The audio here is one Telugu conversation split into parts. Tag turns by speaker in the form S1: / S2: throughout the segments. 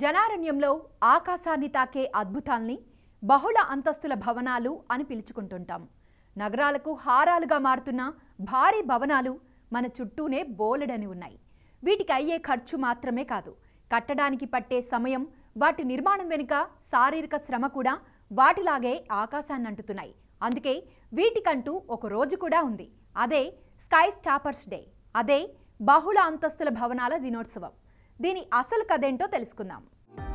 S1: జనారణ్యంలో ఆకాశాన్ని తాకే అద్భుతాల్ని బహుళ అంతస్తుల భవనాలు అని పిలుచుకుంటుంటాం నగరాలకు హారాలుగా మారుతున్న భారీ భవనాలు మన చుట్టూనే బోలెడని ఉన్నాయి వీటికి అయ్యే ఖర్చు మాత్రమే కాదు కట్టడానికి పట్టే సమయం వాటి నిర్మాణం వెనుక శారీరక శ్రమ కూడా వాటిలాగే ఆకాశాన్ని అంటుతున్నాయి అందుకే వీటికంటూ ఒక రోజు కూడా ఉంది అదే స్కై స్టాపర్స్ డే అదే బహుళ అంతస్తుల భవనాల దినోత్సవం దీని అసలు కథేంటో తెలుసుకుందాం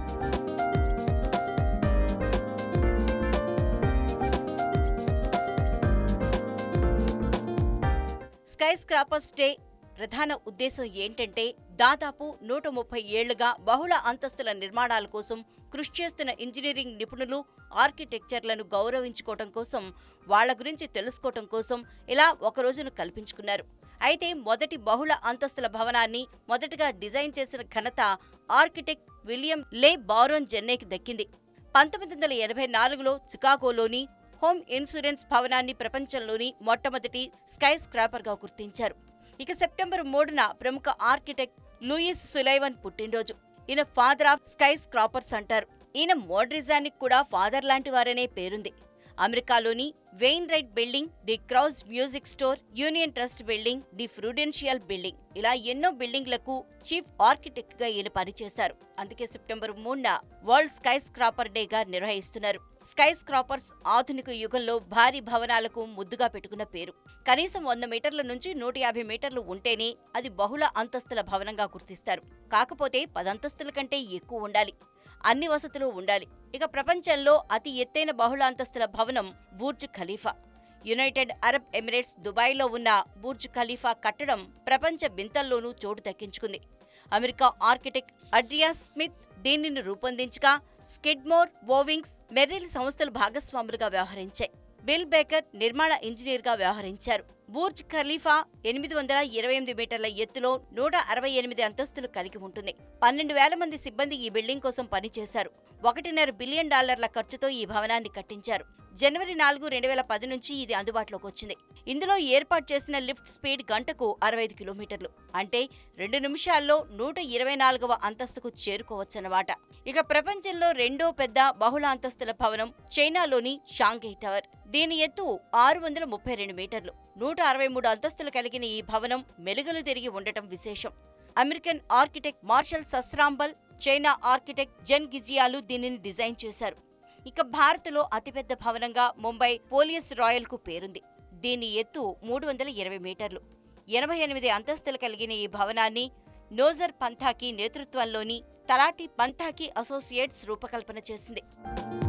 S2: స్కై స్క్రాపర్స్ డే ప్రధాన ఉద్దేశం ఏంటంటే దాదాపు నూట ముప్పై ఏళ్లుగా బహుళ అంతస్తుల నిర్మాణాల కోసం కృషి చేస్తున్న ఇంజనీరింగ్ నిపుణులు ఆర్కిటెక్చర్లను గౌరవించుకోవటం కోసం వాళ్ళ గురించి తెలుసుకోవటం కోసం ఇలా ఒక రోజును కల్పించుకున్నారు అయితే మొదటి బహుళ అంతస్తుల భవనాన్ని మొదటగా డిజైన్ చేసిన ఘనత ఆర్కిటెక్ట్ విలియం లే బారోన్ జెన్నేకి దక్కింది పంతొమ్మిది వందల ఎనభై నాలుగులో చికాగోలోని హోమ్ ఇన్సూరెన్స్ భవనాన్ని ప్రపంచంలోని మొట్టమొదటి స్కై స్క్రాపర్గా గుర్తించారు ఇక సెప్టెంబర్ మూడున ప్రముఖ ఆర్కిటెక్ట్ లూయిస్ సులైవన్ పుట్టినరోజు ఈయన ఫాదర్ ఆఫ్ స్కై స్క్రాపర్స్ అంటారు ఈయన మోడ్రిజానికి కూడా ఫాదర్ లాంటి వారనే పేరుంది అమెరికాలోని Wainwright building the Krause Music Store Union Trust Building the Prudential Building ఇలా ఎన్నో బిల్డింగ్లకు చీఫ్ ఆర్కిటెక్ట్ గా ఈయన పనిచేశారు అందుకే సెప్టెంబర్ మూడున వరల్డ్ స్కై స్క్రాపర్ డే గా నిర్వహిస్తున్నారు స్కై స్క్రాపర్స్ ఆధునిక యుగంలో భారీ భవనాలకు ముద్దుగా పెట్టుకున్న పేరు కనీసం వంద మీటర్ల నుంచి నూట యాభై మీటర్లు ఉంటేనే అది బహుళ అంతస్తుల భవనంగా గుర్తిస్తారు కాకపోతే పదంతస్తుల కంటే ఎక్కువ ఉండాలి అన్ని వసతులు ఉండాలి ఇక ప్రపంచంలో అతి ఎత్తైన బహుళ అంతస్తుల భవనం Burj Khalifa United Arab Emirates దుబాయ్లో ఉన్న బూర్జ్ ఖలీఫా కట్టడం ప్రపంచ బింతల్లోనూ చోటు దక్కించుకుంది అమెరికా ఆర్కిటెక్ట్ అడ్రియా స్మిత్ దీనిని రూపొందించగా స్కిడ్మోర్ వోవింగ్స్ మెర్రిల్ సంస్థలు భాగస్వాములుగా వ్యవహరించాయి బిల్ బేకర్ నిర్మాణ ఇంజనీర్గా వ్యవహరించారు బూర్జ్ ఖలీఫా ఎనిమిది వందల ఇరవై ఎనిమిది మీటర్ల ఎత్తులో నూట అరవై ఎనిమిది అంతస్తులు కలిగి ఉంటుంది పన్నెండు వేల మంది సిబ్బంది ఈ బిల్డింగ్ కోసం పనిచేశారు ఒకటిన్నర బిలియన్ డాలర్ల ఖర్చుతో ఈ భవనాన్ని కట్టించారు జనవరి నాలుగు రెండు వేల పది నుంచి ఇది అందుబాటులోకి వచ్చింది ఇందులో ఏర్పాటు చేసిన లిఫ్ట్ స్పీడ్ గంటకు అరవై ఐదు కిలోమీటర్లు అంటే రెండు నిమిషాల్లో నూట ఇరవై నాలుగవ అంతస్తుకు చేరుకోవచ్చన్నమాట ఇక ప్రపంచంలో రెండో పెద్ద బహుళ అంతస్తుల భవనం చైనాలోని షాంఘై టవర్ దీని ఎత్తు ఆరు వందల ముప్పై రెండు మీటర్లు నూట అరవై మూడు అంతస్తులు కలిగిన ఈ భవనం మెలుగులు తిరిగి ఉండటం విశేషం అమెరికన్ ఆర్కిటెక్ట్ మార్షల్ సస్రాంబల్ చైనా ఆర్కిటెక్ట్ జెన్ గిజియాలు దీనిని డిజైన్ చేశారు ఇక భారత్లో అతిపెద్ద భవనంగా ముంబై పోలియస్ రాయల్ కు పేరుంది దీని ఎత్తు మూడు వందల ఇరవై మీటర్లు ఎనభై ఎనిమిది అంతస్తులు కలిగిన ఈ భవనాన్ని నోజర్ పంథాకి నేతృత్వంలోని తలాటి పంథాకి అసోసియేట్స్ రూపకల్పన చేసింది